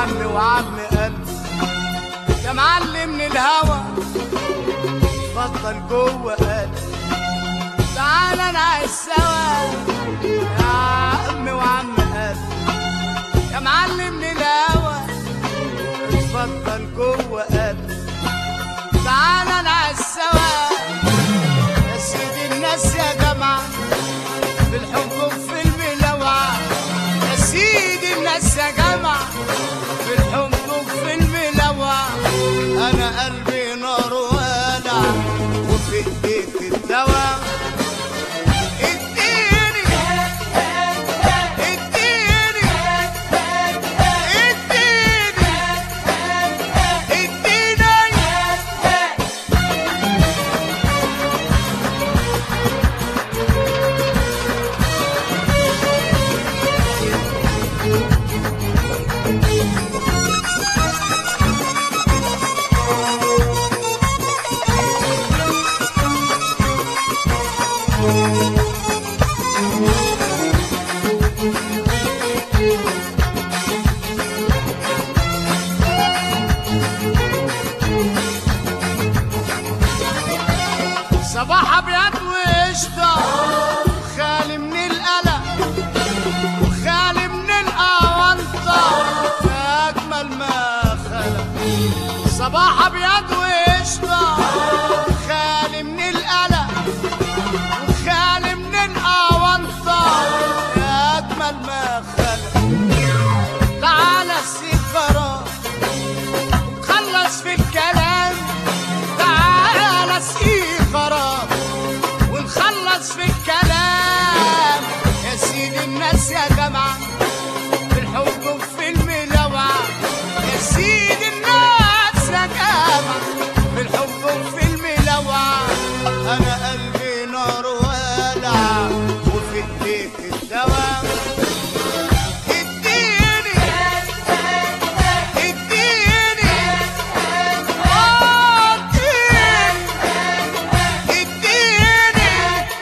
عمي وعم قلبي يا معلم الهوى اتفضل جوه قلبي تعالى نعيش سوا يا عمي وعم قلبي يا معلم الهوى اتفضل جوه قلبي تعالى نعيش سوا يا سيدي الناس يا جماعه في الحب وفي الملوعة يا سيدي الناس يا جماعة في الحب وفي الملوعة أنا قلبي نار والع وفي إيديك الدواء اديني اديني اديني اديني صباح ابيض وقشطه خالي من القلق وخالي من الاونطه اجمل ما خلق صباح ابيض وقشطه خالي من القلق وخالي من الاونطه اجمل ما خلق تعالى السفرات خلص في الكلام تعالى سيخرة ونخلص في الكلام يا سيدي الناس يا جماعة في الحب وفي الملوعة يا سيدي الناس يا جماعة في الحب وفي الملوعة أنا قلبي نار والع وفي إيديك الدواء اديني اديني اديني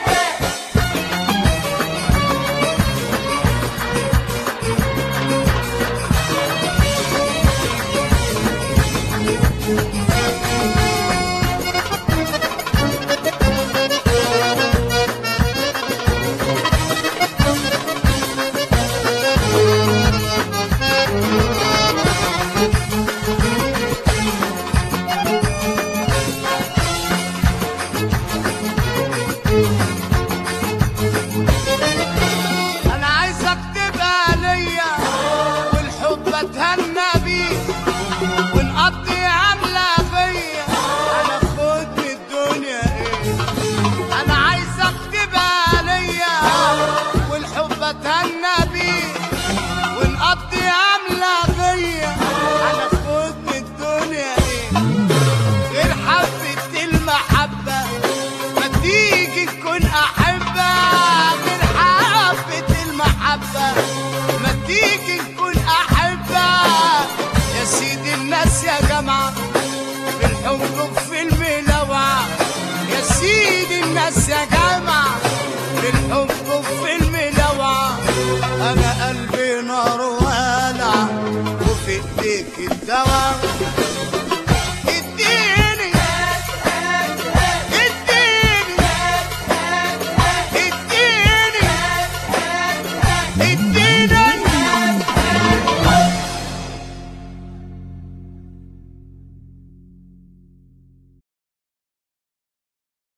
انا عايزك تبقى ليا والحب اتهنى بيه ونقضي عاملة بيا انا خد من الدنيا ايه انا عايزك تبقى ليا والحب اتهنى بيه ونقضي عاملة بيا انا خد من الدنيا ايه غير حبة المحبة ما تيجي تكون أحبة غير حبة المحبة ما تيجي تكون أحبة يا سيدي الناس يا جماعة في الحب وفي الملوعة يا سيدي الناس يا جماعة في الحب وفي الملوعة أنا قلبي نار والع وفي إيديك الدواء